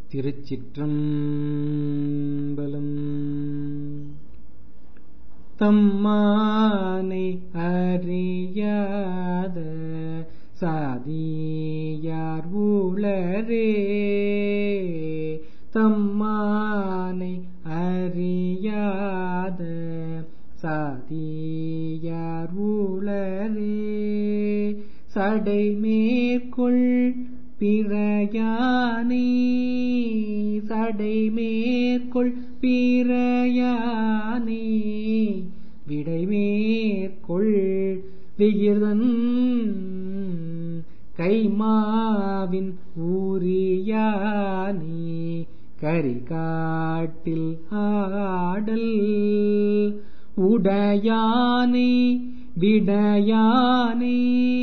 திருச்சிற்றம்பலம் தம்மானை அறியாத சாதியார் ஊழரே தம்மானை அறியாத சாதியார் ஊழரே சடை மேற்கொள் பிறையானே சடை மேற்கொள் பிறையானே விடை மேற்கொள் விகிர்தன் கைமாவின் ஊரியானே கரிகாட்டில் ஆடல் உடையானே விடையானே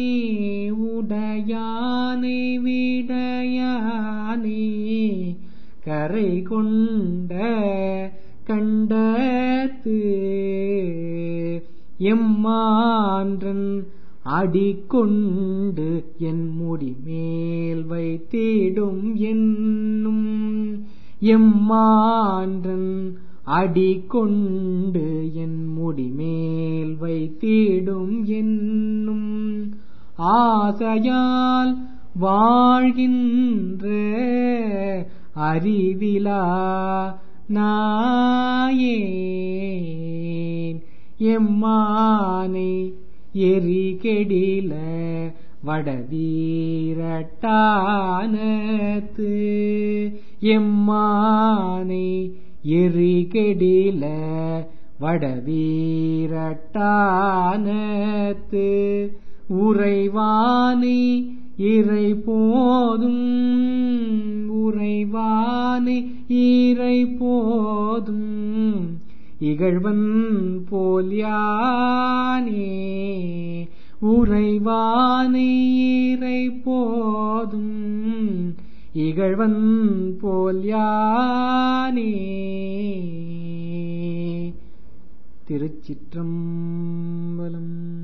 உடையானே விடையானே கரை கொண்ட கண்டத்து எம்மான்றன் அடிக்கொண்டு என் முடி மேல் வைத்திடும் என்னும் எம்மான்றன் அடிக்கொண்டு என் முடி மேல் வைத்திடும் என்னும் ஆசையால் வாழ்கின்ற அறிவிலா நாயேன் எம்மானை எரி கெடில வடவீரட்டானத்து எம்மானை எரி கெடில வடவீரட்டானத்து உறைவானை இறை போதும் உறைவானை இறை போதும் இகழ்வன் போல் யானே உறைவானை இறை போதும் இகழ்வன் போல் யானே திருச்சிற்றம்பலம்